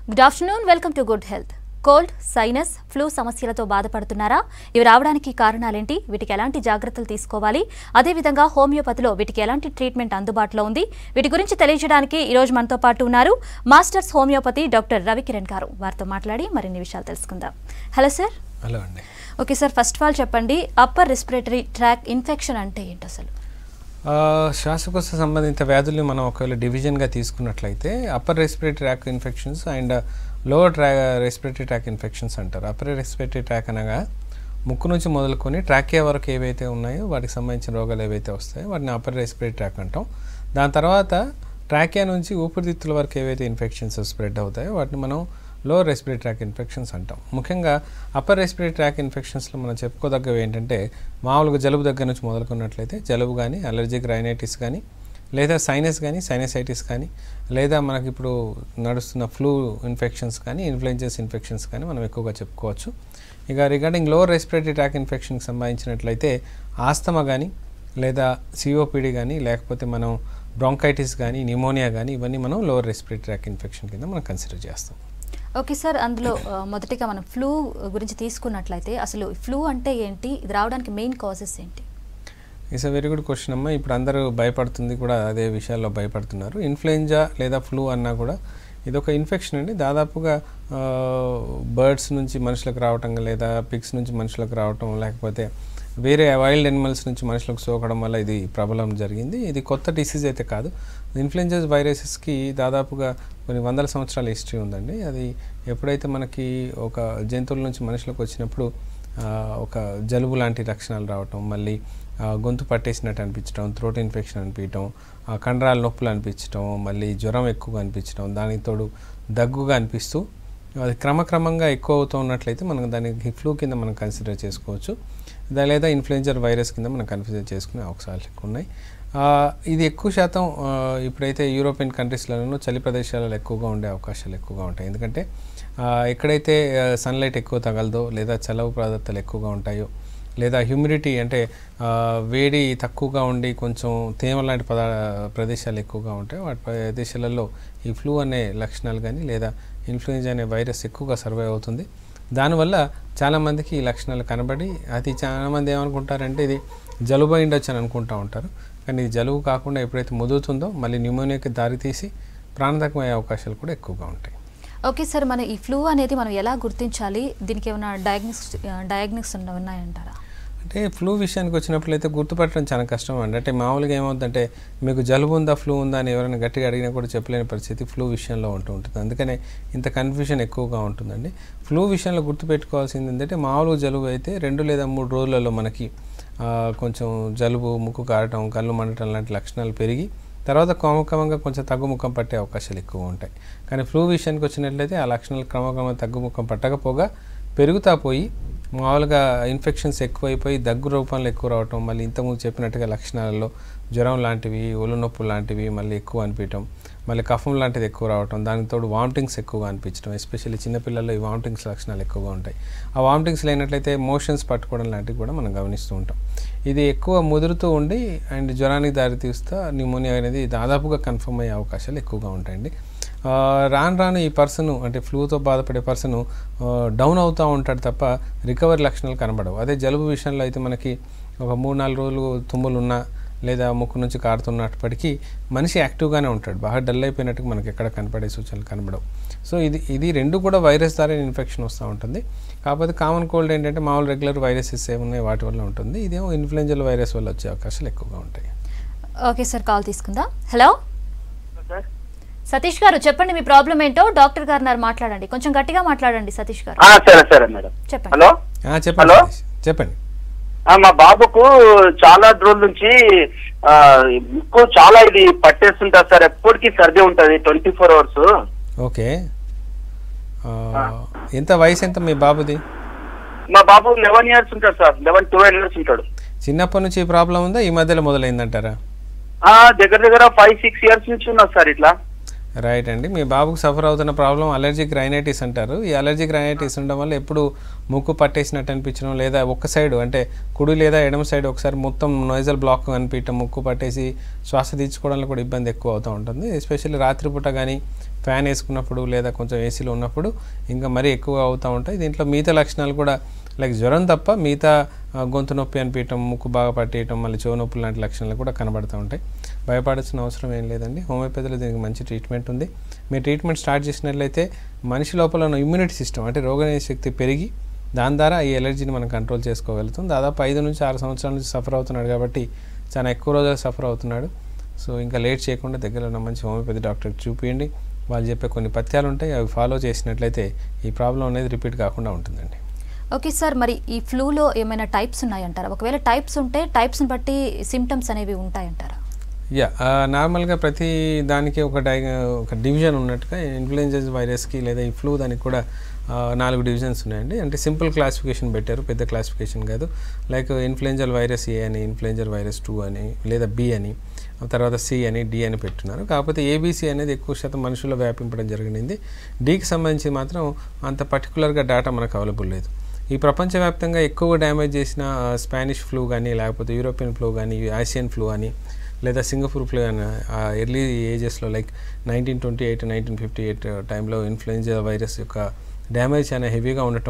Good afternoon welcome to good health cold sinus flu సమస్యలతో బాధపడుతున్నారా ఇవి రావడానికి కారణాలేంటి వీటికి ఎలాంటి జాగ్రత్తలు తీసుకోవాలి అదేవిధంగా హోమియోపతిలో వీటికి ఎలాంటి ట్రీట్మెంట్ అందుబాటులో ఉంది వీటి గురించి తెలియజేయడానికి ఈ రోజు మనతో పాటు ఉన్నారు మాస్టర్స్ హోమియోపతి డాక్టర్ రవికిరణ్ గారు వారితో మాట్లాడి మరిన్ని విషయాలు తెలుసుకుందాం హలో సార్ హలో అండి okay sir first of all చెప్పండి అప్పర్ రెస్పిరేటరీ ట్రాక్ ఇన్ఫెక్షన్ అంటే ఏంటి అసలు ఆ, శ్వాసకోశ సంబంధిత వ్యాధుల్ని మనం ఒకవేళ డివిజన్గా తీసుకున్నట్లయితే upper respiratory tract infections and lower tra respiratory tract infections అంటారు అప్పర్ రెస్పిరేటరీ ట్రాక్ అనగా ముక్కు నుంచి మొదలుకొని ట్రాకియా వరకు ఏవైతే ఉన్నాయో వాటికి సంబంధించిన రోగాలు ఏవైతే వస్తాయో వాటిని అప్పర్ రెస్పిరేటరీ ట్రాక్ అంటాం దాని తర్వాత ట్రాకియా నుంచి ఊపిరితిత్తుల వరకు ఏవైతే ఇన్ఫెక్షన్స్ స్ప్రెడ్ అవుతాయో వాటిని మనం లోవర్ రెస్పిరేటరీ ట్రాక్ ఇన్ఫెక్షన్స్ అంటాం ముఖ్యంగా అప్పర్ రెస్పిరేటరీ ట్రాక్ ఇన్ఫెక్షన్స్లో మనం చెప్పుకోదగ్గవి ఏంటంటే మామూలుగా జలుబు దగ్గర నుంచి మొదలుకున్నట్లయితే జలుబు కానీ అలర్జిక్ రైనైటిస్ కానీ లేదా సైనస్ కానీ సైనసైటిస్ కానీ లేదా మనకి ఇప్పుడు నడుస్తున్న ఫ్లూ ఇన్ఫెక్షన్స్ కానీ ఇన్ఫ్లుయెంజస్ ఇన్ఫెక్షన్స్ కానీ మనం ఎక్కువగా చెప్పుకోవచ్చు ఇక రిగార్డింగ్ లోవర్ రెస్పిరేటరీ ట్రాక్ ఇన్ఫెక్షన్కి సంబంధించినట్లయితే ఆస్తమా కానీ లేదా సిఓపిడి కానీ లేకపోతే మనం బ్రాంకైటిస్ కానీ న్యూమోనియా కానీ ఇవన్నీ మనం లోవర్ రెస్పిరేటరీ ట్రాక్ ఇన్ఫెక్షన్ కింద మనం కన్సిడర్ చేస్తాం ఓకే సార్ అందులో ఆ, మొదటిగా మనం ఫ్లూ గురించి తీసుకున్నట్లయితే అసలు ఫ్లూ అంటే ఏంటి ఇది రావడానికి మెయిన్ కాజెస్ ఏంటి it's uh very good question అమ్మా ఇప్పుడు అందరూ భయపడుతుంది కూడా అదే విషయాల్లో భయపడుతున్నారు ఇన్ఫ్లుయెంజా లేదా ఫ్లూ అన్నా కూడా ఇది ఒక ఇన్ఫెక్షన్ అండి దాదాపుగా బర్డ్స్ నుంచి మనుషులకు రావటం లేదా పిగ్స్ నుంచి మనుషులకు రావటం లేకపోతే వేరే వైల్డ్ ఎనిమల్స్ నుంచి మనుషులకు సోకడం వల్ల ఇది ప్రబలం జరిగింది ఇది కొత్త డిసీజ్ అయితే కాదు ఇన్ఫ్లుయెంజస్ వైరసెస్కి దాదాపుగా కొన్ని వందల సంవత్సరాల హిస్టరీ ఉందండి అది ఎప్పుడైతే మనకి ఒక జంతువుల నుంచి మనుషులకు వచ్చినప్పుడు ఆ, ఒక జలుబు లాంటి లక్షణాలు రావటం మళ్ళీ ఆ, గొంతు పట్టేసినట్టు అనిపించడం థ్రోట్ ఇన్ఫెక్షన్ అనిపించడం ఆ, కండరాల నొప్పులు అనిపించడం మళ్ళీ జ్వరం ఎక్కువగా అనిపించడం దానికి తోడు దగ్గుగా అనిపిస్తూ అది క్రమక్రమంగా ఎక్కువ అవుతూ ఉన్నట్లయితే మనం దానికి ఫ్లూ కింద మనం కన్సిడర్ చేసుకోవచ్చు దా లేదా ఇన్ఫ్లుయెంజర్ వైరస్ కింద మనం కన్సిడర్ చేసుకునే అవకాశాలు ఎక్కువ ఉన్నాయి ఆ, ఇది ఎక్కువ శాతం ఆ, ఇప్పుడైతే యూరోపియన్ కంట్రీస్లలో చలి ప్రదేశాలలో ఎక్కువగా ఉండే అవకాశాలు ఎక్కువగా ఉంటాయి ఎందుకంటే ఆ, ఎక్కడైతే సన్లైట్ ఎక్కువ తగలదో లేదా చలవ పదార్థాలు ఎక్కువగా ఉంటాయో లేదా హ్యూమిడిటీ అంటే ఆ, వేడి తక్కువగా ఉండి కొంచెం తేమ లాంటి పదా ప్రదేశాలు ఎక్కువగా ఉంటాయి వాటి ప్రదేశాలలో ఈ ఫ్లూ అనే లక్షణాలు కానీ లేదా ఇన్ఫ్లుయెంజా అనే వైరస్ ఎక్కువగా సర్వైవ్ అవుతుంది దానివల్ల చాలామందికి ఈ లక్షణాలు కనబడి అది చాలామంది ఏమనుకుంటారంటే ఇది జలుబు అయి ఉండొచ్చు అని అనుకుంటూ ఉంటారు కానీ ఇది జలుబు కాకుండా ఎప్పుడైతే ముదురుతుందో మళ్ళీ న్యూమోనియాకి దారితీసి ప్రాణాంతకమయ్యే అవకాశాలు కూడా ఎక్కువగా ఉంటాయి ఓకే సార్ మన ఈ ఫ్లూ అనేది మనం ఎలా గుర్తించాలి దీనికి ఏమైనా డయాగ్నోస్ డయాగ్నోస్ ఉన్నాయంటారా అంటే ఫ్లూ విషయానికి వచ్చినట్లయితే గుర్తుపట్టడం చాలా కష్టం అండి అంటే మామూలుగా ఏమవుతుందంటే మీకు జలుబు ఉందా ఫ్లూ ఉందా అని ఎవరైనా గట్టిగా అడిగినా కూడా చెప్పలేని పరిస్థితి ఫ్లూ విషయంలో ఉంటూ ఉంటుంది అందుకనే ఇంత కన్ఫ్యూజన్ ఎక్కువగా ఉంటుందండి ఫ్లూ విషయంలో గుర్తుపెట్టుకోవాల్సింది ఏంటంటే మామూలుగా జలుబు అయితే రెండు లేదా మూడు రోజులలో మనకి ఆ, కొంచెం జలుబు ముక్కు కారటం కళ్ళు మండటం లాంటి లక్షణాలు పెరిగి తర్వాత క్రమక్రమంగా కొంచెం తగ్గుముఖం పట్టే అవకాశాలు ఎక్కువ ఉంటాయి కానీ ఫ్లూ విషయానికి వచ్చినట్లయితే ఆ లక్షణాలు క్రమక్రమంగా తగ్గుముఖం పట్టకపోగా పెరుగుతా పోయి మామూలుగా ఇన్ఫెక్షన్స్ ఎక్కువైపోయి దగ్గు రూపంలో ఎక్కువ రావటం మళ్ళీ ఇంతకుముందు చెప్పినట్టుగా లక్షణాలలో జ్వరం లాంటివి ఒళ్ళు నొప్పులు లాంటివి మళ్ళీ ఎక్కువ అనిపించడం మళ్ళీ కఫం లాంటిది ఎక్కువ రావటం దానికి తోడు వామిటింగ్స్ ఎక్కువగా అనిపించడం ఎస్పెషల్లీ చిన్నపిల్లల్లో ఈ వామిటింగ్స్ లక్షణాలు ఎక్కువగా ఉంటాయి ఆ వామిటింగ్స్ లేనట్లయితే మోషన్స్ పట్టుకోవడం లాంటివి కూడా మనం గమనిస్తూ ఉంటాం ఇది ఎక్కువ ముదురుతూ ఉండి అండ్ జ్వరానికి దారితీస్తా న్యూమోనియా అనేది దాదాపుగా కన్ఫర్మ్ అయ్యే అవకాశాలు ఎక్కువగా ఉంటాయండి ఆ, రాను రాను ఈ పర్సన్ అంటే ఫ్లూతో బాధపడే పర్సన్ డౌన్ అవుతూ ఉంటాడు తప్ప రికవరీ లక్షణాలు కనబడవు అదే జలుబు విషయంలో అయితే మనకి ఒక మూడు నాలుగు రోజులు తుమ్ములు ఉన్నా లేదా ముక్కు నుంచి కారుతున్నప్పటికీ మనిషి యాక్టివ్గానే ఉంటాడు బాగా డల్ అయిపోయినట్టుగా మనకి ఎక్కడ కనపడే సూచనలు కనబడవు సో ఇది ఇది రెండు కూడా వైరస్ ద్వారా ఇన్ఫెక్షన్ వస్తూ ఉంటుంది కాకపోతే కామన్ కోల్డ్ ఏంటంటే మామూలు రెగ్యులర్ వైరసెస్ ఏమున్నాయి వాటి వల్ల ఉంటుంది ఇదేమో ఇన్ఫ్లుయెంజల్ వైరస్ వల్ల వచ్చే అవకాశాలు ఎక్కువగా ఉంటాయి ఓకే సార్ కాల్ తీసుకుందాం హలో సార్ సతీష్ గారు చెప్పండి మీ ప్రాబ్లం ఏంటో డాక్టర్ గారు ఉన్నారు మాట్లాడండి కొంచెం గట్టిగా మాట్లాడండి సతీష్ గారు ఆ, సరే సరే మేడం చెప్పండి హలో ఆ, చెప్పండి హలో? సతీష్. చెప్పండి ఆ, మా బాబుకు చాలా రోజుల నుంచి ఆ, ముక్కు చాలా ఇది పట్టేస్తుంటారు సార్ ఎప్పటికీ సర్ది ఉంటది ట్వంటీ ఫోర్ అవర్స్ ఓకే ఆ, ఎంత వయసు ఎంత మీ బాబుది మా బాబు లెవెన్ ఇయర్స్ ఉంటాడు సార్ లెవెన్ ట్వెల్వ్ ఇయర్స్ ఉంటాడు చిన్నప్పటి నుంచి ఈ ప్రాబ్లం ఉందా ఈ మధ్యలో మొదలైందంటారా ఆ, దగ్గర దగ్గర ఫైవ్ సిక్స్ ఇయర్స్ నుంచి ఉన్నారు సార్ ఇట్లా రైట్ అండి మీ బాబుకు సఫర్ అవుతున్న ప్రాబ్లం అలర్జిక్ రైనైటిస్ అంటారు ఈ అలర్జిక్ రైనైటిస్ ఉండడం వల్ల ఎప్పుడు ముక్కు పట్టేసినట్టు అనిపించడం లేదా ఒక్క సైడ్ అంటే కుడి లేదా ఎడమ సైడ్ ఒకసారి మొత్తం నోయిజల్ బ్లాక్ అనిపించడం ముక్కు పట్టేసి శ్వాస తీర్చుకోవడంలో కూడా ఇబ్బంది ఎక్కువ అవుతూ ఉంటుంది ఎస్పెషల్లీ రాత్రిపూట కానీ ఫ్యాన్ వేసుకున్నప్పుడు లేదా కొంచెం ఏసీలో ఉన్నప్పుడు ఇంకా మరీ ఎక్కువ అవుతూ ఉంటాయి దీంట్లో మిగతా లక్షణాలు కూడా లైక్ జ్వరం తప్ప మిగతా ఆ, గొంతు నొప్పి అనిపించడం ముక్కు బాగా పట్టేయటం మళ్ళీ చెవు నొప్పి లాంటి లక్షణాలు కూడా కనబడుతూ ఉంటాయి భయపడాల్సిన అవసరం ఏం లేదండి హోమియోపతిలో దీనికి మంచి ట్రీట్మెంట్ ఉంది మీరు ట్రీట్మెంట్ స్టార్ట్ చేసినట్లయితే మనిషి లోపల ఉన్న ఇమ్యూనిటీ సిస్టమ్ అంటే రోగనిరోధక శక్తి పెరిగి దాని ద్వారా ఈ ఎలర్జీని మనం కంట్రోల్ చేసుకోగలుగుతాం దాదాపు ఐదు నుంచి ఆరు సంవత్సరాల నుంచి సఫర్ అవుతున్నాడు కాబట్టి చాలా ఎక్కువ రోజులు సఫర్ అవుతున్నాడు సో ఇంకా లేట్ చేయకుండా దగ్గర ఉన్న మంచి హోమియోపతి డాక్టర్కి చూపించండి వాళ్ళు చెప్పే కొన్ని పథ్యాలు ఉంటాయి అవి ఫాలో చేసినట్లయితే ఈ ప్రాబ్లం అనేది రిపీట్ కాకుండా ఉంటుందండి ఓకే సార్ మరి ఈ ఫ్లూలో ఏమైనా టైప్స్ ఉన్నాయంటారా ఒకవేళ టైప్స్ ఉంటే టైప్స్ని బట్టి సిమ్టమ్స్ అనేవి ఉంటాయంటారా యా నార్మల్గా ప్రతి దానికి ఒక డై ఒక డివిజన్ ఉన్నట్టుగా ఇన్ఫ్లుయెంజెస్ వైరస్కి లేదా ఈ ఫ్లూ దానికి కూడా ఆ, నాలుగు డివిజన్స్ ఉన్నాయండి అంటే సింపుల్ క్లాసిఫికేషన్ పెట్టారు పెద్ద క్లాసిఫికేషన్ కాదు లైక్ ఇన్ఫ్లుయెంజల్ వైరస్ ఏ అని ఇన్ఫ్లుయెంజల్ వైరస్ టూ అని లేదా బి అని ఆ తర్వాత సి అని డి అని పెట్టున్నారు కాకపోతే ఏబీసీ అనేది ఎక్కువ శాతం మనుషుల్లో వ్యాపింపడం జరిగింది డికి సంబంధించి మాత్రం అంత పర్టికులర్గా డేటా మనకు అవైలబుల్ లేదు ఈ ప్రపంచవ్యాప్తంగా ఎక్కువ డ్యామేజ్ చేసిన ఆ, స్పానిష్ ఫ్లూ కానీ లేకపోతే యూరోపియన్ ఫ్లూ కానీ ఆసియన్ ఫ్లూ అని లేదా సింగపూర్ ఫ్లూ అని ఆ ఎర్లీ ఏజెస్లో like nineteen twenty eight nineteen fifty eight టైంలో ఇన్ఫ్లుయెంజా వైరస్ యొక్క డ్యామేజ్ చాలా హెవీగా ఉండటం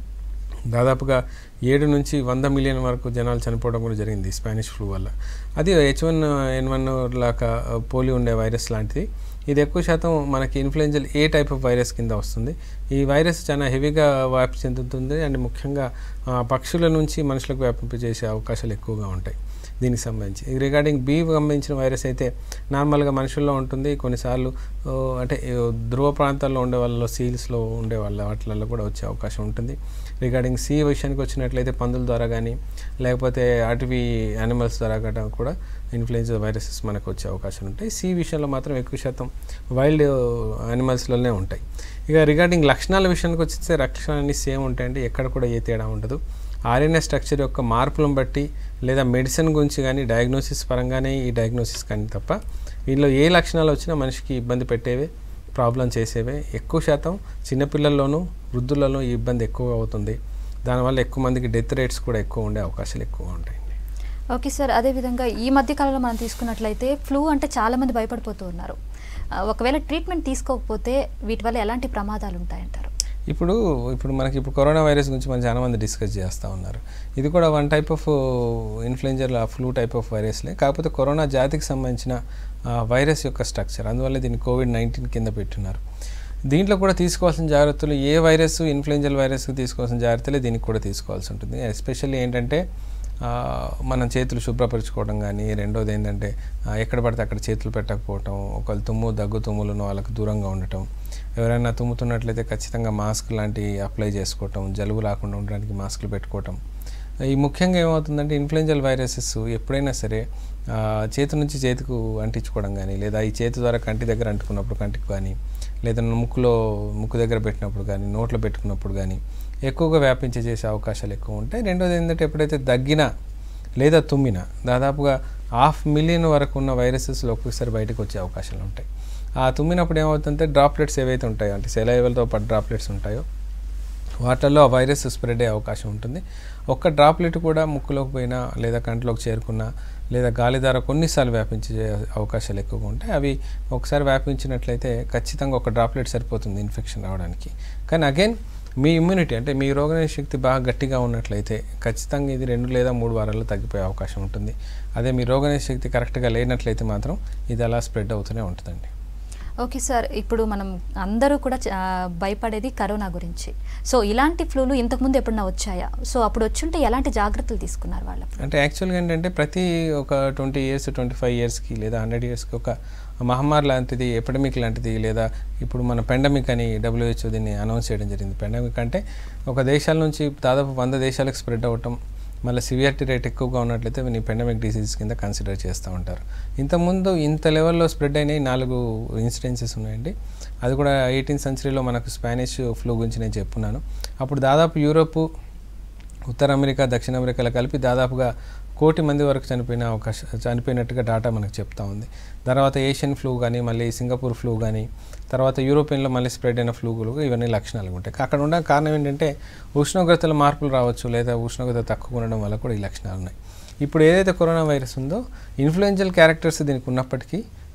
దాదాపుగా ఏడు నుంచి వంద మిలియన్ వరకు జనాలు చనిపోవడం కూడా జరిగింది ఈ స్పానిష్ ఫ్లూ వల్ల అది హెచ్ వన్ ఎన్ వన్ లాగా పోలి ఉండే వైరస్ లాంటిది ఇది ఎక్కువ శాతం మనకి influenza a type of virus కింద వస్తుంది ఈ వైరస్ చాలా హెవీగా వ్యాప్తి చెందుతుంది అండ్ ముఖ్యంగా ఆ, పక్షుల నుంచి మనుషులకు వ్యాపింపజేసే అవకాశాలు ఎక్కువగా ఉంటాయి దీనికి సంబంధించి రిగార్డింగ్ బీ సంబంధించిన వైరస్ అయితే నార్మల్గా మనుషుల్లో ఉంటుంది కొన్నిసార్లు ఓ, అంటే ఈ ధ్రువ ప్రాంతాల్లో ఉండే వాళ్ళలో సీల్స్లో ఉండే వాళ్ళ వాటిలలో కూడా వచ్చే అవకాశం ఉంటుంది రిగార్డింగ్ సి విషయానికి వచ్చినట్లయితే పందుల ద్వారా కానీ లేకపోతే అటవీ యానిమల్స్ ద్వారా గట్రా కూడా ఇన్ఫ్లుయెన్జా వైరసెస్ మనకు వచ్చే అవకాశం ఉంటాయి సి విషయంలో మాత్రం ఎక్కువ శాతం వైల్డ్ యానిమల్స్లోనే ఉంటాయి ఇక రిగార్డింగ్ లక్షణాల విషయానికి వచ్చేస్తే లక్షణాలన్నీ సేమ్ ఉంటాయండి ఎక్కడ కూడా ఏ తేడా ఉండదు ఆర్ఎన్ఏ స్ట్రక్చర్ యొక్క మార్పులను బట్టి లేదా మెడిసిన్ గురించి కానీ డయాగ్నోసిస్ పరంగానే ఈ డయాగ్నోసిస్ కానీ తప్ప వీళ్ళు ఏ లక్షణాలు వచ్చినా మనిషికి ఇబ్బంది పెట్టేవే ప్రాబ్లం చేసేవే ఎక్కువ శాతం చిన్నపిల్లల్లోనూ వృద్ధులలో ఈ ఇబ్బంది ఎక్కువ అవుతుంది దానివల్ల ఎక్కువ మందికి డెత్ రేట్స్ కూడా ఎక్కువ ఉండే అవకాశాలు ఎక్కువ ఉంటాయండి ఓకే సార్ అదేవిధంగా ఈ మధ్య కాలంలో మనం తీసుకున్నట్లయితే ఫ్లూ అంటే చాలామంది భయపడిపోతూ ఉన్నారు ఆ, ఒకవేళ ట్రీట్మెంట్ తీసుకోకపోతే వీటి వల్ల ఎలాంటి ప్రమాదాలు ఉంటాయంటారు ఇప్పుడు ఇప్పుడు మనకి ఇప్పుడు కరోనా వైరస్ గురించి మనం చాలా మంది డిస్కస్ చేస్తూ ఉన్నారు ఇది కూడా one type of influenza flu type of వైరస్లే కాకపోతే కరోనా జాతికి సంబంధించిన ఆ, వైరస్ యొక్క స్ట్రక్చర్ అందువల్ల దీన్ని కోవిడ్ నైన్టీన్ కింద పెట్టున్నారు దీంట్లో కూడా తీసుకోవాల్సిన జాగ్రత్తలు ఏ వైరస్ ఇన్ఫ్లుయెంజల్ వైరస్కి తీసుకోవాల్సిన జాగ్రత్తలే దీనికి కూడా తీసుకోవాల్సి ఉంటుంది ఎస్పెషల్లీ ఏంటంటే ఆ, మనం చేతులు శుభ్రపరచుకోవడం కానీ రెండోది ఏంటంటే ఆ, ఎక్కడ పడితే అక్కడ చేతులు పెట్టకపోవటం ఒకళ్ళు తుమ్ము దగ్గు తుమ్ములు ఉన్న వాళ్ళకి దూరంగా ఉండటం ఎవరైనా తుమ్ముతున్నట్లయితే ఖచ్చితంగా మాస్క్ లాంటివి అప్లై చేసుకోవటం జలుబు రాకుండా ఉండడానికి మాస్కులు పెట్టుకోవటం ఈ ముఖ్యంగా ఏమవుతుందంటే ఇన్ఫ్లుయెంజల్ వైరసెస్ ఎప్పుడైనా సరే ఆ, చేతి నుంచి చేతికి అంటించుకోవడం కానీ లేదా ఈ చేతి ద్వారా కంటి దగ్గర అంటుకున్నప్పుడు కంటికి కానీ లేదా ముక్కులో ముక్కు దగ్గర పెట్టినప్పుడు కానీ నోట్లో పెట్టుకున్నప్పుడు కానీ ఎక్కువగా వ్యాపించే చేసే అవకాశాలు ఎక్కువ ఉంటాయి రెండోది ఏంటంటే ఎప్పుడైతే దగ్గినా లేదా తుమ్మినా దాదాపుగా హాఫ్ మిలియన్ వరకు ఉన్న వైరసెస్లో ఒక్కొక్కసారి బయటకు వచ్చే అవకాశాలు ఉంటాయి ఆ తుమ్మినప్పుడు ఏమవుతుందంటే డ్రాప్లెట్స్ ఏవైతే ఉంటాయో అంటే సెలైవల్తో పాటు డ్రాప్లెట్స్ ఉంటాయో వాటిల్లో ఆ వైరస్ స్ప్రెడ్ అయ్యే అవకాశం ఉంటుంది ఒక్క డ్రాప్లెట్ కూడా ముక్కులోకి పోయినా లేదా కంట్లోకి చేరుకున్నా లేదా గాలి ద్వారా కొన్నిసార్లు వ్యాపించే అవకాశాలు ఎక్కువగా ఉంటాయి అవి ఒకసారి వ్యాపించినట్లయితే ఖచ్చితంగా ఒక డ్రాప్లెట్ సరిపోతుంది ఇన్ఫెక్షన్ రావడానికి కానీ అగైన్ మీ ఇమ్యూనిటీ అంటే మీ రోగనిరోధక శక్తి బాగా గట్టిగా ఉన్నట్లయితే ఖచ్చితంగా ఇది రెండు లేదా మూడు వారాల్లో తగ్గిపోయే అవకాశం ఉంటుంది అదే మీ రోగనిరోధక శక్తి కరెక్ట్గా లేనట్లయితే మాత్రం ఇది అలా స్ప్రెడ్ అవుతూనే ఉంటుందండి ఓకే సార్ ఇప్పుడు మనం అందరూ కూడా చ- ఆ, భయపడేది కరోనా గురించి సో ఇలాంటి ఫ్లూలు ఇంతకుముందు ఎప్పుడన్నా వచ్చాయా సో అప్పుడు వచ్చుంటే ఎలాంటి జాగ్రత్తలు తీసుకున్నారు వాళ్ళు అంటే యాక్చువల్గా ఏంటంటే ప్రతి ఒక ట్వంటీ ఇయర్స్ ట్వంటీ ఫైవ్ ఇయర్స్కి లేదా హండ్రెడ్ ఇయర్స్కి ఒక మహమ్మారి లాంటిది ఎపిడమిక్ లాంటిది లేదా ఇప్పుడు మన పెండమిక్ అని డబ్ల్యూహెచ్ఓ దీన్ని అనౌన్స్ చేయడం జరిగింది పెండమిక్ అంటే ఒక దేశాల నుంచి దాదాపు వంద దేశాలకు స్ప్రెడ్ అవ్వటం మళ్ళీ సివియారిటీ రేట్ ఎక్కువగా ఉన్నట్లయితే నీ పెండమిక్ డిసీజ్ కింద కన్సిడర్ చేస్తూ ఉంటారు ఇంతకుముందు ఇంత లెవెల్లో స్ప్రెడ్ అయినాయి నాలుగు ఇన్సిడెన్సెస్ ఉన్నాయండి అది కూడా ఎయిటీన్త్ సెంచరీలో మనకు స్పానిష్ ఫ్లూ గురించి నేను చెప్పున్నాను అప్పుడు దాదాపు యూరోపు ఉత్తర అమెరికా దక్షిణ అమెరికాలో కలిపి దాదాపుగా కోటి మంది వరకు చనిపోయిన అవకాశం చనిపోయినట్టుగా డాటా మనకు చెప్తా ఉంది తర్వాత ఏషియన్ ఫ్లూ కానీ మళ్ళీ సింగపూర్ ఫ్లూ కానీ తర్వాత యూరోపియన్లో మళ్ళీ స్ప్రెడ్ అయిన ఫ్లూలు ఇవన్నీ లక్షణాలు ఉంటాయి అక్కడ ఉన్న కారణం ఏంటంటే ఉష్ణోగ్రతల మార్పులు రావచ్చు లేదా ఉష్ణోగ్రత తక్కువ ఉండడం వల్ల కూడా ఈ లక్షణాలు ఉన్నాయి ఇప్పుడు ఏదైతే కరోనా వైరస్ ఉందో ఇన్ఫ్లుయెంజల్ క్యారెక్టర్స్ దీనికి ఉన్నప్పటికీ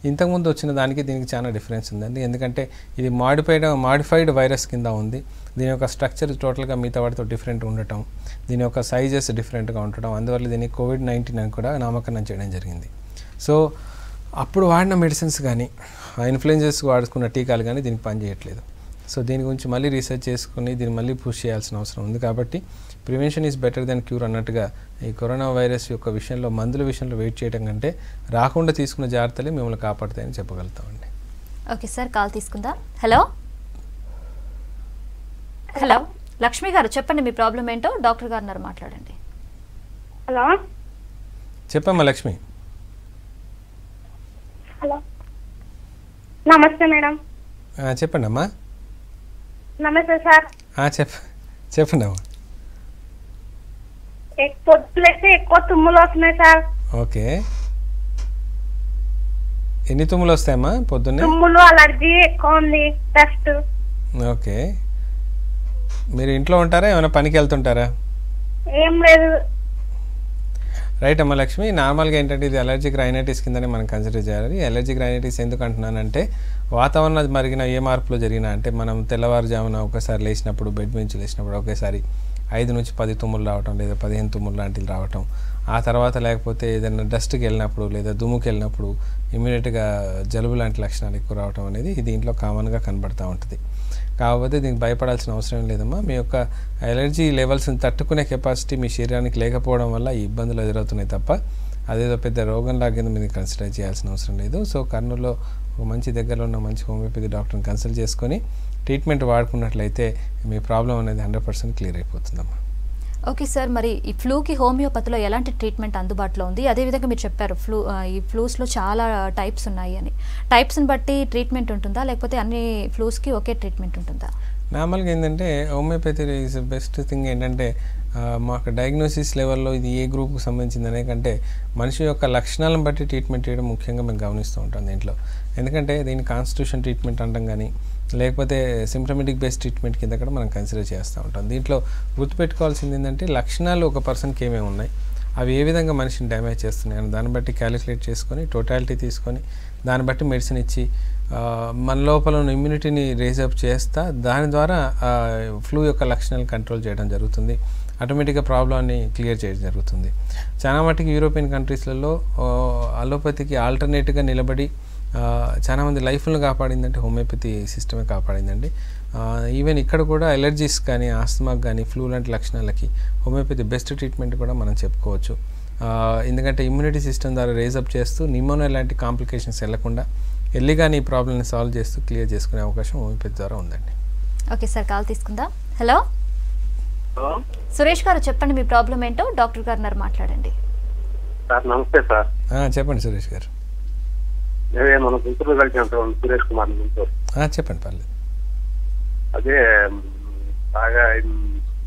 ఇంతకుముందు వచ్చిన దానికి దీనికి చాలా డిఫరెన్స్ ఉందండి ఎందుకంటే ఇది మాడిఫైడ్ మాడిఫైడ్ వైరస్ కింద ఉంది దీని యొక్క స్ట్రక్చర్ టోటల్గా మిగతా వాటితో డిఫరెంట్ ఉండటం దీని యొక్క సైజెస్ డిఫరెంట్గా ఉండటం అందువల్ల దీనికి కోవిడ్ నైన్టీన్ అని కూడా నామకరణం చేయడం జరిగింది సో అప్పుడు వాడిన మెడిసిన్స్ కానీ ఆ ఇన్ఫ్లుయెన్జెస్ వాడుకున్న టీకాలు కానీ దీనికి పనిచేయట్లేదు సో దీని గురించి మళ్ళీ రీసెర్చ్ చేసుకుని దీన్ని మళ్ళీ పుష్ చేయాల్సిన అవసరం ఉంది కాబట్టి prevention is better than cure అన్నట్టుగా ఈ కరోనా వైరస్ యొక్క విషయంలో మందుల విషయంలో వెయిట్ చేయడం కంటే రాకుండా తీసుకున్న జాగ్రత్తలే మిమ్మల్ని కాపాడుతాయని చెప్పగలుగుతామండి ఓకే సార్ కాల్ తీసుకుందాం హలో హలో లక్ష్మి గారు చెప్పండి మీ ప్రాబ్లం ఏంటో డాక్టర్ గారు ఉన్నారు మాట్లాడండి హలో చెప్పమ్మా లక్ష్మి హలో నమస్తే మేడం ఆ, చెప్పండి అమ్మా నమస్తే సార్ ఆ, చెప్ప చెప్పండి అమ్మా ఎక్- పొద్దులైతే ఎక్కువ తుమ్ములు వస్తున్నాయి సార్ ఓకే ఎన్ని తుమ్ములు వస్తాయమ్మా పొద్దున్నే తుమ్ములు అలర్జీ ఎక్కువ ఉంది డస్ట్ ఓకే మీరు ఇంట్లో ఉంటారా ఏమైనా పనికి వెళ్తుంటారా ఏం లేదు రైట్ అమ్మ లక్ష్మి నార్మల్గా ఏంటంటే ఇది అలర్జిక్ రైనైటిస్ కిందనే మనం కన్సిడర్ చేయాలి అలర్జిక్ రైనైటిస్ ఎందుకు అంటున్నానంటే వాతావరణం మరిగిన ఏ మార్పులు జరిగినా అంటే మనం తెల్లవారుజామున ఒకసారి లేచినప్పుడు బెడ్ నుంచి లేచినప్పుడు ఒకేసారి ఐదు నుంచి పది తుమ్ములు రావటం లేదా పదిహేను తుమ్ములు లాంటివి రావటం ఆ తర్వాత లేకపోతే ఏదైనా డస్ట్కి వెళ్ళినప్పుడు లేదా దుమ్ముకి వెళ్ళినప్పుడు ఇమీడియట్గా జలుబు లాంటి లక్షణాలు ఎక్కువ రావటం అనేది దీంట్లో కామన్గా కనబడుతూ ఉంటుంది కాకపోతే దీనికి భయపడాల్సిన అవసరం లేదమ్మా మీ యొక్క ఎలర్జీ లెవెల్స్ని తట్టుకునే కెపాసిటీ మీ శరీరానికి లేకపోవడం వల్ల ఈ ఇబ్బందులు ఎదురవుతున్నాయి తప్ప అదేదో పెద్ద రోగంలా కింద మీరు కన్సిడర్ చేయాల్సిన అవసరం లేదు సో కర్నూలులో ఒక మంచి దగ్గరలో ఉన్న మంచి హోమియోపతి డాక్టర్ని కన్సల్ట్ చేసుకొని ట్రీట్మెంట్ వాడుకున్నట్లయితే మీ ప్రాబ్లం అనేది హండ్రెడ్ పర్సెంట్ క్లియర్ అయిపోతుందమ్మా ఓకే సార్ మరి ఈ ఫ్లూకి హోమియోపతిలో ఎలాంటి ట్రీట్మెంట్ అందుబాటులో ఉంది అదేవిధంగా మీరు చెప్పారు ఫ్లూ ఆ, ఈ ఫ్లూస్లో చాలా టైప్స్ ఉన్నాయి అని టైప్స్ని బట్టి ట్రీట్మెంట్ ఉంటుందా లేకపోతే అన్ని ఫ్లూస్కి ఒకే ట్రీట్మెంట్ ఉంటుందా నార్మల్గా ఏంటంటే హోమియోపతి ఈజ్ బెస్ట్ థింగ్ ఏంటంటే ఆ, మాకు డయాగ్నోసిస్ లెవెల్లో ఇది ఏ గ్రూప్కి సంబంధించింది అనే కంటే మనిషి యొక్క లక్షణాలను బట్టి ట్రీట్మెంట్ చేయడం ముఖ్యంగా మేము గమనిస్తూ ఉంటాం దీంట్లో ఎందుకంటే దీన్ని కాన్స్టిట్యూషన్ ట్రీట్మెంట్ అంటాం కానీ లేకపోతే సిమ్టమెటిక్ బేస్డ్ ట్రీట్మెంట్ కింద కూడా మనం కన్సిడర్ చేస్తూ ఉంటాం దీంట్లో గుర్తుపెట్టుకోవాల్సింది ఏంటంటే లక్షణాలు ఒక పర్సన్కి ఏమేమి ఉన్నాయి అవి ఏ విధంగా మనిషిని డ్యామేజ్ చేస్తున్నాయి అని దాన్ని బట్టి క్యాలిక్యులేట్ చేసుకొని టోటాలిటీ తీసుకొని దాన్ని బట్టి మెడిసిన్ ఇచ్చి ఆ, మన లోపల ఉన్న ఇమ్యూనిటీని రేజ్ అప్ చేస్తా దాని ద్వారా ఫ్లూ యొక్క లక్షణాలు కంట్రోల్ చేయడం జరుగుతుంది ఆటోమేటిక్గా ప్రాబ్లమ్ని క్లియర్ చేయడం జరుగుతుంది చాలా మటుకు యూరోపియన్ కంట్రీస్లలో అలోపతికి ఆల్టర్నేట్గా నిలబడి ఆ, చాలా మంది లైఫ్లను కాపాడిందంటే హోమియోపతి సిస్టమే కాపాడిందండి ఈవెన్ ఇక్కడ కూడా ఎలర్జీస్ కానీ ఆస్తమాకి కానీ ఫ్లూ లాంటి లక్షణాలకి హోమియోపతి బెస్ట్ ట్రీట్మెంట్ కూడా మనం చెప్పుకోవచ్చు ఆ, ఎందుకంటే ఇమ్యూనిటీ సిస్టమ్ ద్వారా రేజప్ చేస్తూ నిమోనియా లాంటి కాంప్లికేషన్స్ వెళ్లకుండా ఎల్లిగానే ఈ ప్రాబ్లమ్ని సాల్వ్ చేస్తూ క్లియర్ చేసుకునే అవకాశం హోమియోపతి ద్వారా ఉందండి ఓకే సార్ కాల్ తీసుకుందాం హలో సురేష్ గారు చెప్పండి మీ ప్రాబ్లం ఏంటో డాక్టర్ గారు ఉన్నారు మాట్లాడండి సార్ నమస్తే సార్ ఆ, చెప్పండి సురేష్ గారు అదే మన గుంటూరు కలిసి సురేష్ కుమార్ గుంటూరు ఆ, చెప్పండి పర్లేదు అదే మ్, బాగా మ్,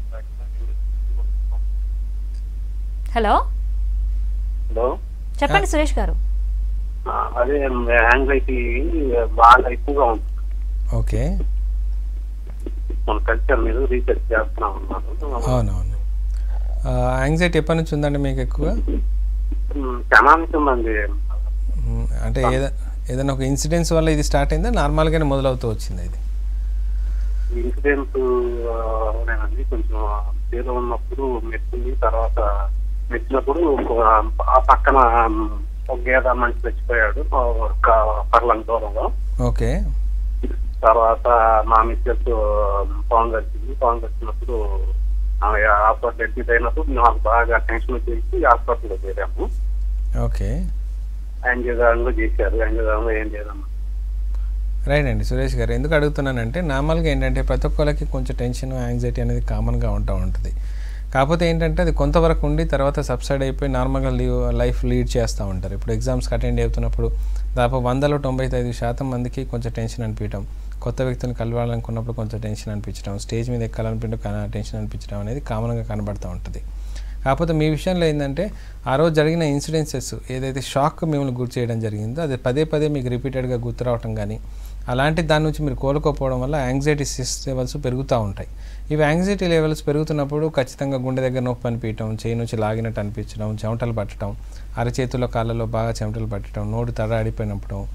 హలో హలో చెప్పండి సురేష్ గారు ఆ, అదే యాంగ్జైటీ బాగా ఎక్కువగా ఉంది ఓకే మన కల్చర్ మీద రీసెర్చ్ చేస్తున్నా ఉన్నాను అవునవును యాంగ్జైటీ ఎప్పటి నుంచి ఉందండి మీకు ఎక్కువ మ్, చాలా ఉందండి మ్, అంటే ఏదో ఏదైనా ఒక ఇన్సిడెంట్స్ వల్ల ఇది స్టార్ట్ అయిందా నార్మల్గానే మొదలవుతూ వచ్చింది ఇది ఇన్సిడెంట్ నేనండి కొంచెం చేలో ఉన్నప్పుడు మెచ్చింది తర్వాత మెచ్చినప్పుడు ఒక- ఆ పక్కన ఒక గేద మనిషి చచ్చిపోయాడు ఒక పర్లం దూరంలో ఓకే తర్వాత మా మిస్సెస్ పవన్ వచ్చింది పవన్ వచ్చినప్పుడు ఆమె హాస్పిటల్ అడ్మిట్ అయినప్పుడు నాకు బాగా టెన్షన్ వచ్చేసి హాస్పిటల్లో చేరాము ఓకే యాంజియోగ్రామ్లో చేశారు యాంజియోగ్రామ్లో ఏం లేదమ్మా రైట్ అండి సురేష్ గారు ఎందుకు అడుగుతున్నానంటే నార్మల్గా ఏంటంటే ప్రతి ఒక్కరికి కొంచెం టెన్షన్ యాంగ్జైటీ అనేది కామన్గా ఉంటూ ఉంటుంది కాకపోతే ఏంటంటే అది కొంతవరకు ఉండి తర్వాత సబ్సైడ్ అయిపోయి నార్మల్గా లీవ్ లైఫ్ లీడ్ చేస్తూ ఉంటారు ఇప్పుడు ఎగ్జామ్స్కి అటెండ్ అవుతున్నప్పుడు దాదాపు వందలో తొంభై ఐదు శాతం మందికి కొంచెం టెన్షన్ అనిపించడం కొత్త వ్యక్తిని కలవాలనుకున్నప్పుడు కొంచెం టెన్షన్ అనిపించడం స్టేజ్ మీద ఎక్కాలనిపించడం టెన్షన్ అనిపించడం అనేది కామన్గా కనబడుతూ ఉంటుంది కాకపోతే మీ విషయంలో ఏంటంటే ఆ రోజు జరిగిన ఇన్సిడెన్సెస్ ఏదైతే షాక్ మిమ్మల్ని గుర్తు చేయడం జరిగిందో అది పదే పదే మీకు రిపీటెడ్గా గుర్తు రావటం కానీ అలాంటి దాని నుంచి మీరు కోలుకోకపోవడం వల్ల యాంగ్జైటీ లెవెల్స్ పెరుగుతూ ఉంటాయి ఇవి యాంగ్జైటీ లెవెల్స్ పెరుగుతున్నప్పుడు ఖచ్చితంగా గుండె దగ్గర నొప్పి అనిపించడం చేయి నుంచి లాగినట్టు అనిపించడం చెమటలు పట్టడం అరచేతుల్లో కాళ్ళలో బాగా చెమటలు పట్టడం నోరు తడాడిపోయినప్పుడు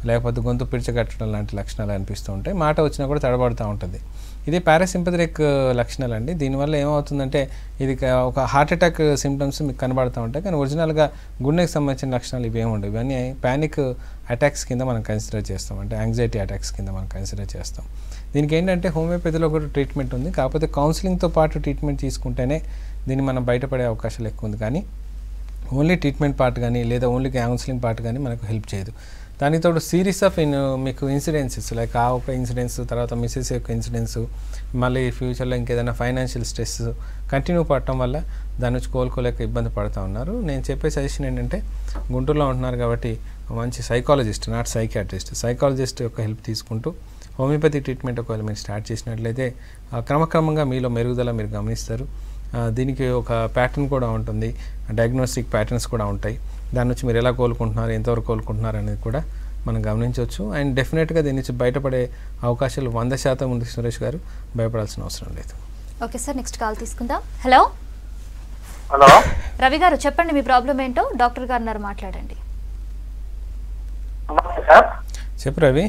లేకపోతే గొంతు పిడిచగట్టడం లాంటి లక్షణాలు అనిపిస్తూ ఉంటాయి మాట వచ్చినా కూడా తడబడుతూ ఉంటుంది ఇది పారాసింపథటిక్ లక్షణాలు అండి దీనివల్ల ఏమవుతుందంటే ఇది క- ఒక హార్ట్ అటాక్ సిమ్టమ్స్ మీకు కనబడుతూ ఉంటాయి కానీ ఒరిజినల్గా గుండెకి సంబంధించిన లక్షణాలు ఇవేమి ఉండవు ఇవన్నీ ప్యానిక్ అటాక్స్ కింద మనం కన్సిడర్ చేస్తాం అంటే యాంగ్జైటీ అటాక్స్ కింద మనం కన్సిడర్ చేస్తాం దీనికి ఏంటంటే హోమియోపతిలో కూడా ట్రీట్మెంట్ ఉంది కాకపోతే కౌన్సిలింగ్తో పాటు ట్రీట్మెంట్ తీసుకుంటేనే దీన్ని మనం బయటపడే అవకాశాలు ఎక్కువ ఉంది కానీ ఓన్లీ ట్రీట్మెంట్ పార్ట్ కానీ లేదా ఓన్లీ కౌన్సిలింగ్ పార్ట్ కానీ మనకు హెల్ప్ చేయదు దానికి తోడు సిరీస్ ఆఫ్ ఇన్ మీకు ఇన్సిడెన్సెస్ లైక్ ఆ ఒక ఇన్సిడెన్స్ తర్వాత మిస్సెస్ యొక్క ఇన్సిడెన్స్ మళ్ళీ ఫ్యూచర్లో ఇంకేదైనా ఫైనాన్షియల్ స్ట్రెస్ కంటిన్యూ పడటం వల్ల దాని నుంచి కోలుకోలేక ఇబ్బంది పడుతూ ఉన్నారు నేను చెప్పే సజెషన్ ఏంటంటే గుంటూరులో ఉంటున్నారు కాబట్టి మంచి సైకాలజిస్ట్ నాట్ సైకాట్రిస్ట్ సైకాలజిస్ట్ యొక్క హెల్ప్ తీసుకుంటూ హోమియోపతి ట్రీట్మెంట్ ఒకవేళ మీరు స్టార్ట్ చేసినట్లయితే ఆ, క్రమక్రమంగా మీలో మెరుగుదల మీరు గమనిస్తారు ఆ, దీనికి ఒక ప్యాటర్న్ కూడా ఉంటుంది డయాగ్నోస్టిక్ ప్యాటర్న్స్ కూడా ఉంటాయి దాని నుంచి మీరు ఎలా కోలుకుంటున్నారు ఎంతవరకు కోలుకుంటున్నారు అనేది కూడా మనం గమనించవచ్చు అండ్ డెఫినెట్గా దీని నుంచి బయటపడే అవకాశాలు వంద శాతం ఉంది సురేష్ గారు భయపడాల్సిన అవసరం లేదు ఓకే సార్ నెక్స్ట్ కాల్ తీసుకుందాం హలో హలో రవి గారు చెప్పండి మీ ప్రాబ్లం ఏంటో డాక్టర్ గారు ఉన్నారు మాట్లాడండి నమస్తే సార్ చెప్పు రవి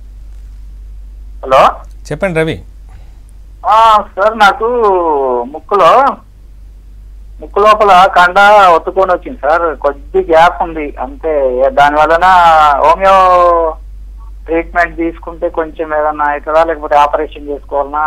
హలో చెప్పండి రవి ఆ, సార్ నాకు ముక్కులో ముక్కు లోపల కండ ఒత్తుకొని వచ్చింది సార్ కొద్ది గ్యాప్ ఉంది అంతే దాని వలన హోమియో ట్రీట్మెంట్ తీసుకుంటే కొంచెం ఏదన్నా అవుతుందా లేకపోతే ఆపరేషన్ చేసుకోవాలన్నా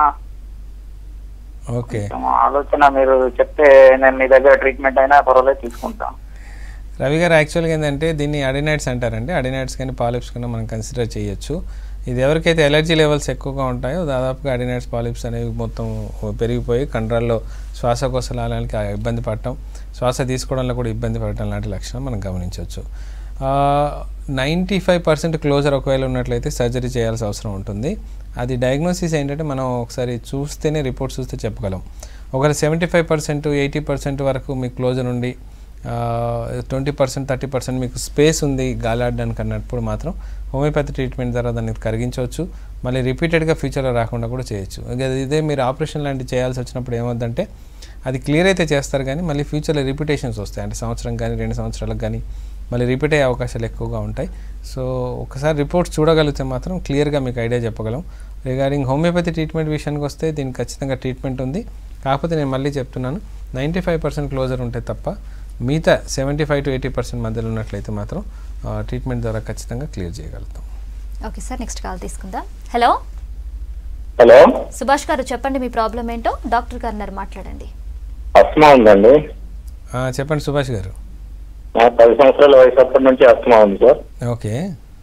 ఓకే కొంచెం ఆలోచన మీరు చెప్తే నేను మీ దగ్గర ట్రీట్మెంట్ అయినా పర్వాలేదు తీసుకుంటాం రవి గారు యాక్చువల్గా ఏంటంటే దీన్ని అడినైట్స్ అంటారండి అడినైట్స్ కానీ పాలిప్స్ కానీ మనం కన్సిడర్ చేయొచ్చు ఇది ఎవరికైతే ఎలర్జీ లెవెల్స్ ఎక్కువగా ఉంటాయో దాదాపుగా అడినైట్స్ పాలిప్స్ అనేవి మొత్తం పెరిగిపోయి కండరాల్లో శ్వాసకోశ నాళానికి ఆ ఇబ్బంది పడటం శ్వాస తీసుకోవడంలో కూడా ఇబ్బంది పడటం లాంటి లక్షణం మనం గమనించవచ్చు నైంటీ ఫైవ్ పర్సెంట్ క్లోజర్ ఒకవేళ ఉన్నట్లయితే సర్జరీ చేయాల్సిన అవసరం ఉంటుంది అది డయాగ్నోసిస్ ఏంటంటే మనం ఒకసారి చూస్తేనే రిపోర్ట్ చూస్తే చెప్పగలం ఒకవేళ seventy five percent eighty percent వరకు మీ క్లోజర్ ఉండి ట్వంటీ పర్సెంట్ థర్టీ పర్సెంట్ మీకు స్పేస్ ఉంది గాలాడడానికి అన్నప్పుడు మాత్రం హోమియోపతి ట్రీట్మెంట్ ద్వారా దాన్ని కరిగించవచ్చు మళ్ళీ రిపీటెడ్గా ఫ్యూచర్లో రాకుండా కూడా చేయొచ్చు ఇక ఇదే మీరు ఆపరేషన్ లాంటివి చేయాల్సి వచ్చినప్పుడు ఏమవుద్దంటే అది క్లియర్ అయితే చేస్తారు కానీ మళ్ళీ ఫ్యూచర్లో రిపిటేషన్స్ వస్తాయి అంటే సంవత్సరం కానీ రెండు సంవత్సరాలకు కానీ మళ్ళీ రిపీట్ అయ్యే అవకాశాలు ఎక్కువగా ఉంటాయి సో ఒకసారి రిపోర్ట్స్ చూడగలిగితే మాత్రం క్లియర్గా మీకు ఐడియా చెప్పగలం రిగార్డింగ్ హోమియోపతి ట్రీట్మెంట్ విషయానికి వస్తే దీనికి ఖచ్చితంగా ట్రీట్మెంట్ ఉంది కాకపోతే నేను మళ్ళీ చెప్తున్నాను నైంటీ ఫైవ్ పర్సెంట్ క్లోజర్ ఉంటే తప్ప మిగతా seventy five to eighty percent మధ్యలో ఉన్నట్లయితే మాత్రం ట్రీట్మెంట్ ద్వారా ఖచ్చితంగా క్లియర్ చేయగలుగుతాం ఓకే సార్ నెక్స్ట్ కాల్ తీసుకుందాం హలో హలో సుభాష్ గారు చెప్పండి మీ ప్రాబ్లం ఏంటో డాక్టర్ గారు ఉన్నారు మాట్లాడండి అస్మా ఉందండి ఆ, చెప్పండి సుభాష్ గారు నా పది సంవత్సరాల వయసు అప్పటి నుంచి అస్మా ఉంది సార్ ఓకే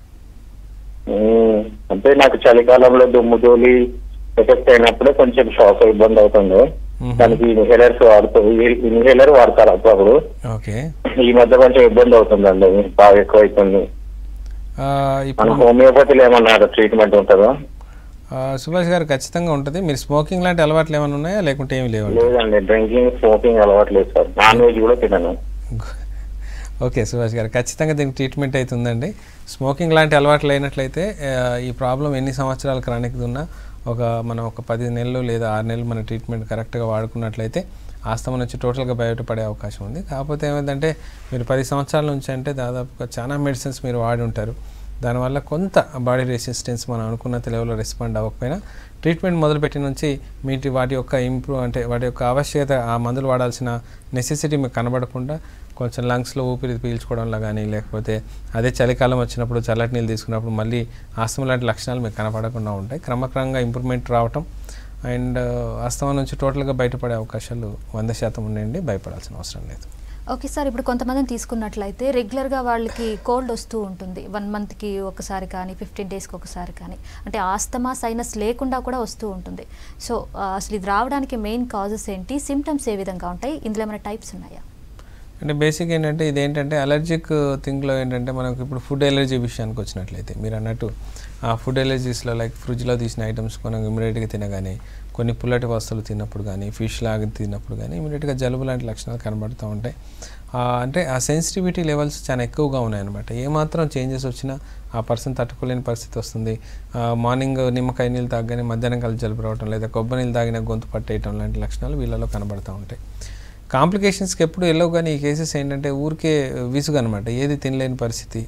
ఉమ్, అంటే నాకు చలికాలంలో దుమ్ము ధూళి ఎఫెక్ట్ అయినప్పుడే కొంచెం శ్వాస ఇబ్బంది అవుతుంది మ్మ్. దానికి ఇన్హేలర్స్ వాడుతూ ఇన్హేలర్ వాడతారు అప్పుడప్పుడు ఓకే ఈ మధ్య కొంచెం ఇబ్బంది అవుతుందండి బాగా ఎక్కువ అవుతుంది ఆ, మన ఇప్పుడు హోమియోపతిలో ఏమన్నా ట్రీట్మెంట్ ఉంటుందా ఆ, సుభాష్ గారు ఖచ్చితంగా ఉంటుంది మీరు స్మోకింగ్ లాంటి అలవాట్లు ఏమైనా ఉన్నాయా లేకుంటే ఏమి లేవండి లేదండి డ్రింకింగ్ స్మోకింగ్ అలవాట్లేదు సార్ నాన్ వెజ్ కూడా తినను ఓకే సుభాష్ గారు ఖచ్చితంగా దీనికి ట్రీట్మెంట్ అయితే ఉందండి స్మోకింగ్ లాంటి అలవాట్లు అయినట్లయితే ఆ, ఈ ప్రాబ్లం ఎన్ని సంవత్సరాలు క్రానిక్ ఉన్నా ఒక మనం ఒక పది నెలలు లేదా ఆరు నెలలు మన ట్రీట్మెంట్ కరెక్ట్గా వాడుకున్నట్లయితే ఆస్తమా నుంచి టోటల్గా బయటపడే అవకాశం ఉంది కాకపోతే ఏమైందంటే మీరు పది సంవత్సరాల నుంచి అంటే దాదాపుగా చాలా మెడిసిన్స్ మీరు వాడి ఉంటారు దానివల్ల కొంత బాడీ రెసిస్టెన్స్ మనం అనుకున్నంత లెవెల్లో రెస్పాండ్ అవ్వకపోయినా ట్రీట్మెంట్ మొదలుపెట్టిన నుంచి మీటి వాటి యొక్క ఇంప్రూవ్ అంటే వాటి యొక్క ఆవశ్యకత ఆ మందులు వాడాల్సిన నెసెసిటీ మీకు కనబడకుండా కొంచెం లంగ్స్లో ఊపిరి పీల్చుకోవడంలో కానీ లేకపోతే అదే చలికాలం వచ్చినప్పుడు చల్లటి నీళ్ళు తీసుకున్నప్పుడు మళ్ళీ ఆస్తమా లాంటి లక్షణాలు మీకు కనపడకుండా ఉంటాయి క్రమక్రమంగా ఇంప్రూవ్మెంట్ రావటం అండ్ ఆస్తమా నుంచి టోటల్గా బయటపడే అవకాశాలు వంద శాతం ఉన్నాయండి భయపడాల్సిన అవసరం లేదు ఓకే సార్ ఇప్పుడు కొంతమందిని తీసుకున్నట్లయితే రెగ్యులర్గా వాళ్ళకి కోల్డ్ వస్తూ ఉంటుంది వన్ మంత్కి ఒకసారి కానీ ఫిఫ్టీన్ డేస్కి ఒకసారి కానీ అంటే ఆస్తమా సైనస్ లేకుండా కూడా వస్తూ ఉంటుంది సో ఆ, అసలు ఇది రావడానికి మెయిన్ కాజెస్ ఏంటి సిమ్టమ్స్ ఏ విధంగా ఉంటాయి ఇందులో ఏమైనా టైప్స్ ఉన్నాయా అంటే బేసిక్ ఏంటంటే ఇదేంటంటే అలర్జిక్ థింగ్లో ఏంటంటే మనకు ఇప్పుడు ఫుడ్ ఎలర్జీ విషయానికి వచ్చినట్లయితే మీరు అన్నట్టు ఆ ఫుడ్ ఎలర్జీస్లో లైక్ ఫ్రిడ్జ్లో తీసిన ఐటమ్స్ మనం ఇమీడియట్గా తినగానే కొన్ని పుల్లటి వస్తువులు తిన్నప్పుడు కానీ ఫిష్ లాగా తిన్నప్పుడు కానీ ఇమీడియట్గా జలుబు లాంటి లక్షణాలు కనబడుతూ ఉంటాయి ఆ, అంటే ఆ సెన్సిటివిటీ లెవెల్స్ చాలా ఎక్కువగా ఉన్నాయన్నమాట ఏమాత్రం చేంజెస్ వచ్చినా ఆ పర్సన్ తట్టుకోలేని పరిస్థితి వస్తుంది ఆ, మార్నింగ్ నిమ్మకాయ నీళ్ళు తాగగానే మధ్యాహ్నం కలిసి జలుబు రావటం లేదా కొబ్బరి నీళ్ళు తాగిన గొంతు పట్టేయటం లాంటి లక్షణాలు వీళ్ళలో కనబడుతూ ఉంటాయి కాంప్లికేషన్స్కి ఎప్పుడు ఎల్లో కానీ ఈ కేసెస్ ఏంటంటే ఊరికే విసుగు అనమాట ఏది తినలేని పరిస్థితి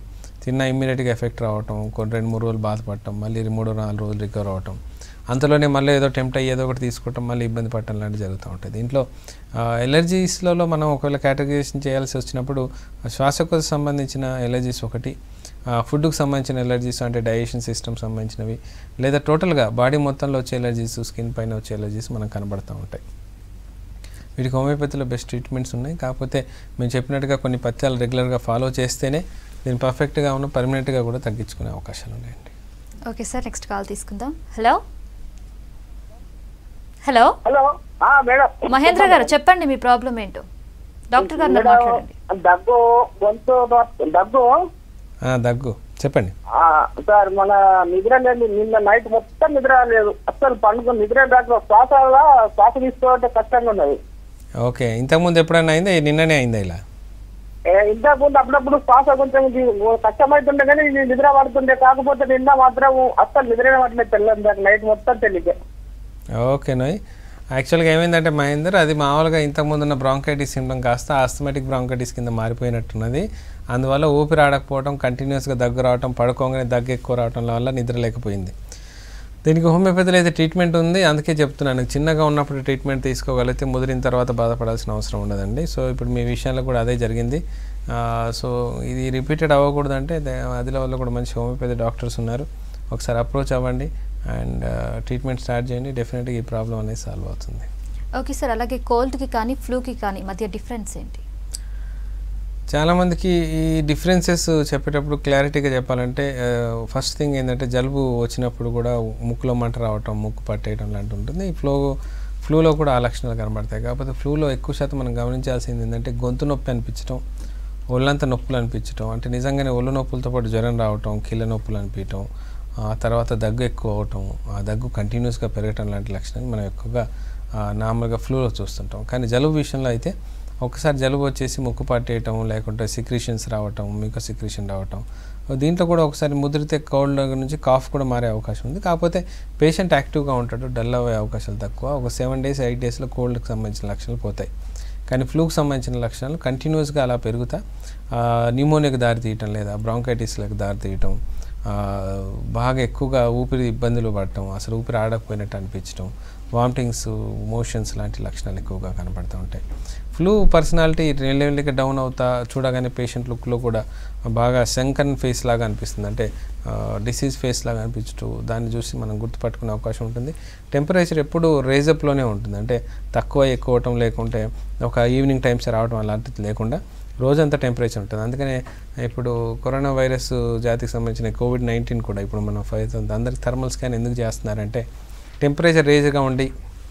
తిన్న ఇమ్మీడియట్గా ఎఫెక్ట్ రావటం కొన్ని రెండు మూడు రోజులు బాధపడటం మళ్ళీ మూడు నాలుగు రోజులు రికవర్ అవటం అంతలోనే మళ్ళీ ఏదో టెంప్ట్ అయ్యి ఏదో ఒకటి తీసుకోవటం మళ్ళీ ఇబ్బంది పడటం లాంటివి జరుగుతూ ఉంటుంది దీంట్లో ఎలర్జీస్లలో మనం ఒకవేళ కేటగరైజేషన్ చేయాల్సి వచ్చినప్పుడు శ్వాసకోశ సంబంధించిన ఎలర్జీస్ ఒకటి ఫుడ్కి సంబంధించిన ఎలర్జీస్ అంటే డైజెషన్ సిస్టమ్ సంబంధించినవి లేదా టోటల్గా బాడీ మొత్తంలో వచ్చే ఎలర్జీస్ స్కిన్ పైన వచ్చే ఎలర్జీస్ మనకు కనబడుతూ ఉంటాయి వీటికి హోమియోపతిలో బెస్ట్ ట్రీట్మెంట్స్ ఉన్నాయి కాకపోతే మేము చెప్పినట్టుగా కొన్ని పథ్యాలు రెగ్యులర్గా ఫాలో చేస్తేనే దీన్ని పర్ఫెక్ట్గా ఉన్న పర్మనెంట్గా కూడా తగ్గించుకునే అవకాశాలు ఉన్నాయండి ఓకే సార్ నెక్స్ట్ కాల్ తీసుకుందాం హలో హలో హలో ఆ, మేడం మహేంద్ర గారు చెప్పండి మీ ప్రాబ్లం ఏంటో డాక్టర్ గారు మేడం, మాట్లాడండి దగ్గు గొంతు నొప్పి- దగ్గు ఆ, దగ్గు చెప్పండి ఆ, సార్ మన నిద్ర లేదు నిన్న నైట్ మొత్తం నిద్ర లేదు అసలు పండుగ నిద్ర రాక శ్వాస శ్వాస తీసుకోవాలంటే కష్టంగా ఉన్నది ఓకే ఇంతకుముందు ఎప్పుడైనా అయిందా ఈ నిన్ననే అయిందా ఇలా ఏ, ఇంతకు ముందు అప్పుడప్పుడు శ్వాస కొంచెం ఇది కష్టమైతుండే కానీ ఇది నిద్ర పడుతుండే కాకపోతే నిన్న మాత్రం అస్సలు నిద్ర పడలేదు తెల్లని దాకా నైట్ మొత్తం తెలియక ఓకే నోయ్ యాక్చువల్గా ఏమైందంటే మహేందర్ అది మామూలుగా ఇంతకుముందు ఉన్న బ్రాంకైటిస్ సింటమ్ కాస్త ఆస్థమెటిక్ బ్రాంకైటిస్ కింద మారిపోయినట్టున్నది అందువల్ల ఊపిరి ఆడకపోవడం కంటిన్యూస్గా దగ్గు రావడం పడుకోగానే దగ్గు ఎక్కువ రావడం వల్ల నిద్ర లేకపోయింది దీనికి హోమియోపతిలో అయితే ట్రీట్మెంట్ ఉంది అందుకే చెప్తున్నాను చిన్నగా ఉన్నప్పుడు ట్రీట్మెంట్ తీసుకోగలిగితే ముదిరిన తర్వాత బాధపడాల్సిన అవసరం ఉండదండి సో ఇప్పుడు మీ విషయంలో కూడా అదే జరిగింది ఆ, సో ఇది రిపీటెడ్ అవ్వకూడదంటే దే- అదిలో వల్ల కూడా మంచి హోమియోపతి డాక్టర్స్ ఉన్నారు ఒకసారి అప్రోచ్ అవ్వండి అండ్ ట్రీట్మెంట్ స్టార్ట్ చేయండి డెఫినెట్గా ఈ ప్రాబ్లం అనేది సాల్వ్ అవుతుంది ఓకే సార్ అలాగే కోల్డ్కి కానీ ఫ్లూకి కానీ మధ్య డిఫరెన్స్ ఏంటి చాలామందికి ఈ డిఫరెన్సెస్ చెప్పేటప్పుడు క్లారిటీగా చెప్పాలంటే ఫస్ట్ థింగ్ ఏంటంటే జలుబు వచ్చినప్పుడు కూడా ముక్కులో మంట రావటం ముక్కు పట్టేయడం లాంటి ఉంటుంది ఈ ఫ్లో ఫ్లూలో కూడా ఆ లక్షణాలు కనబడతాయి కాకపోతే ఫ్లూలో ఎక్కువ శాతం మనం గమనించాల్సింది ఏంటంటే గొంతు నొప్పి అనిపించడం ఒళ్ళంతా నొప్పులు అనిపించడం అంటే నిజంగానే ఒళ్ళు నొప్పులతో పాటు జ్వరం రావటం కీళ్ళ నొప్పులు అనిపించడం ఆ తర్వాత దగ్గు ఎక్కువ అవటం ఆ దగ్గు కంటిన్యూస్గా పెరగటం లాంటి లక్షణాలు మనం ఎక్కువగా ఆ, నార్మల్గా ఫ్లూలో చూస్తుంటాం కానీ జలుబు విషయంలో అయితే ఒకసారి జలుబు వచ్చేసి ముక్కు పట్టేయటం లేకుంటే సిక్రీషన్స్ రావటం మీకు సిక్రీషన్ రావటం దీంట్లో కూడా ఒకసారి ముదిరితే కోల్డ్ నుంచి కాఫ్ కూడా మారే అవకాశం ఉంది కాకపోతే పేషెంట్ యాక్టివ్గా ఉంటాడు డల్ అయ్యే అవకాశాలు తక్కువ ఒక సెవెన్ డేస్ ఎయిట్ డేస్లో కోల్డ్కి సంబంధించిన లక్షణాలు పోతాయి కానీ ఫ్లూకి సంబంధించిన లక్షణాలు కంటిన్యూస్గా అలా పెరుగుతా న్యూమోనియాకి దారి తీయటం లేదా బ్రాంకైటిస్లకు దారి తీయటం ఆ, బాగా ఎక్కువగా ఊపిరి ఇబ్బందులు పడటం అసలు ఊపిరి ఆడకపోయినట్టు అనిపించడం వామిటింగ్స్ మోషన్స్ లాంటి లక్షణాలు ఎక్కువగా కనపడుతూ ఉంటాయి ఫ్లూ పర్సనాలిటీ రెలెవెల్గా డౌన్ అవుతా చూడగానే పేషెంట్ లుక్లో కూడా బాగా శంకన్ ఫేస్ లాగా అనిపిస్తుంది అంటే డిసీజ్ ఫేస్ లాగా అనిపించడం దాన్ని చూసి మనం గుర్తుపట్టుకునే అవకాశం ఉంటుంది టెంపరేచర్ ఎప్పుడు రేజప్లోనే ఉంటుంది అంటే తక్కువ ఎక్కువ అవటం లేకుంటే ఒక ఈవినింగ్ టైమ్స్ రావడం అలాంటిది లేకుండా రోజంతా టెంపరేచర్ ఉంటుంది అందుకనే ఇప్పుడు కరోనా వైరస్ జాతికి సంబంధించిన కోవిడ్ నైన్టీన్ కూడా ఇప్పుడు మనం ఫైవ్ అందరికి థర్మల్ స్కాన్ ఎందుకు చేస్తున్నారంటే టెంపరేచర్ రేజ్గా ఉండి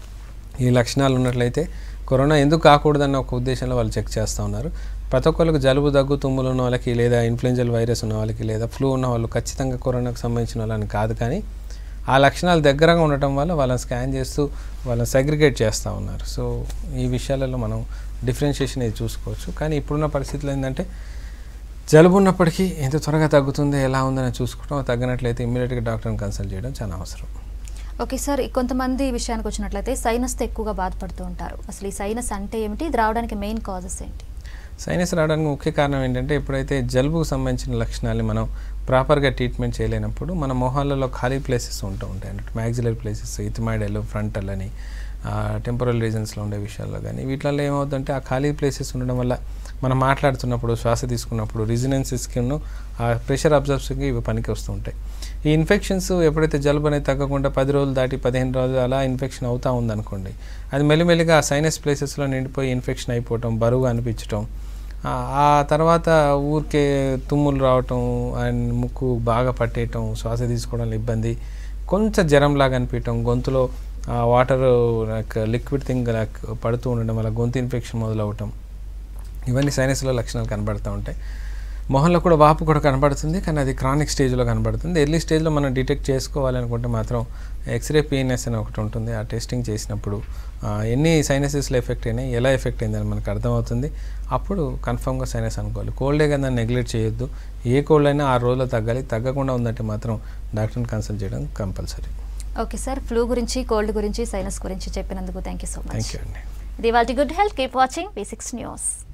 ఈ లక్షణాలు ఉన్నట్లయితే కరోనా ఎందుకు కాకూడదన్న ఒక ఉద్దేశంలో వాళ్ళు చెక్ చేస్తూ ఉన్నారు ప్రతి ఒక్కరికి జలుబు దగ్గు తుమ్ములు ఉన్న వాళ్ళకి లేదా ఇన్ఫ్లుయెంజల్ వైరస్ ఉన్న వాళ్ళకి లేదా ఫ్లూ ఉన్న వాళ్ళు ఖచ్చితంగా కరోనాకు సంబంధించిన వాళ్ళని కాదు కానీ ఆ లక్షణాలు దగ్గరగా ఉండటం వల్ల వాళ్ళని స్కాన్ చేస్తూ వాళ్ళని సెగ్రిగేట్ చేస్తూ ఉన్నారు సో ఈ విషయాలలో మనం డిఫరెన్షియేషన్ ఇది చూసుకోవచ్చు కానీ ఇప్పుడున్న పరిస్థితులు ఏంటంటే జలుబు ఉన్నప్పటికీ ఎంత త్వరగా తగ్గుతుంది ఎలా ఉందని చూసుకోవడం తగ్గినట్లయితే ఇమ్మీడియట్గా డాక్టర్ని కన్సల్ట్ చేయడం చాలా అవసరం ఓకే సార్ కొంతమంది విషయానికి వచ్చినట్లయితే సైనస్తో ఎక్కువగా బాధపడుతూ ఉంటారు అసలు ఈ సైనస్ అంటే ఏమిటి ఇది రావడానికి మెయిన్ కాజెస్ ఏంటి సైనస్ రావడానికి ముఖ్య కారణం ఏంటంటే ఎప్పుడైతే జలుబుకు సంబంధించిన లక్షణాలని మనం ప్రాపర్గా ట్రీట్మెంట్ చేయలేనప్పుడు మన మొహాలలో ఖాళీ ప్లేసెస్ ఉంటూ ఉంటాయి అన్నట్టు మ్యాక్సిలర్ ప్లేసెస్ ఇథమైడల్ ఫ్రంటల్ అని టెంపరల్ రీజన్స్లో ఉండే విషయాల్లో కానీ వీటిలో ఏమవుతుందంటే ఆ ఖాళీ ప్లేసెస్ ఉండడం వల్ల మనం మాట్లాడుతున్నప్పుడు శ్వాస తీసుకున్నప్పుడు రిజినెన్స్ స్కిన్ ఆ ప్రెషర్ అబ్జర్వ్స్కి ఇవి పనికి వస్తూ ఉంటాయి ఈ ఇన్ఫెక్షన్స్ ఎప్పుడైతే జలుబు అనేది తగ్గకుండా పది రోజులు దాటి పదిహేను రోజులు అలా ఇన్ఫెక్షన్ అవుతూ ఉందనుకోండి అది మెల్లిమెల్లిగా ఆ సైనస్ ప్లేసెస్లో నిండిపోయి ఇన్ఫెక్షన్ అయిపోవటం బరువు అనిపించటం ఆ ఆ తర్వాత ఊరికే తుమ్ములు రావటం అండ్ ముక్కు బాగా పట్టేయటం శ్వాస తీసుకోవడంలో ఇబ్బంది కొంచెం జ్వరంలాగా అనిపించటం గొంతులో water like liquid thing like పడుతూ ఉండడం వల్ల గొంతు ఇన్ఫెక్షన్ మొదలవటం ఇవన్నీ సైనస్లో లక్షణాలు కనబడుతూ ఉంటాయి మొహంలో కూడా వాపు కూడా కనబడుతుంది కానీ అది క్రానిక్ స్టేజ్లో కనబడుతుంది ఎర్లీ స్టేజ్లో మనం డిటెక్ట్ చేసుకోవాలనుకుంటే మాత్రం ఎక్స్రే పిఎన్ఎస్ అని ఒకటి ఉంటుంది ఆ టెస్టింగ్ చేసినప్పుడు ఆ, ఎన్ని సైనసెస్లో ఎఫెక్ట్ అయినాయి ఎలా ఎఫెక్ట్ అయిందని మనకు అర్థమవుతుంది అప్పుడు కన్ఫర్మ్గా సైనస్ అనుకోవాలి కోల్డే కదా నెగ్లెక్ట్ చేయొద్దు ఏ కోల్డ్ అయినా ఆరు రోజుల్లో తగ్గాలి తగ్గకుండా ఉందంటే మాత్రం డాక్టర్ని కన్సల్ట్ చేయడం కంపల్సరీ ఓకే సార్ ఫ్లూ గురించి కోల్డ్ గురించి సైనస్ గురించి చెప్పినందుకు thank you so much thank you అండి ఇది వాళ్ళ good health keep watching Basics news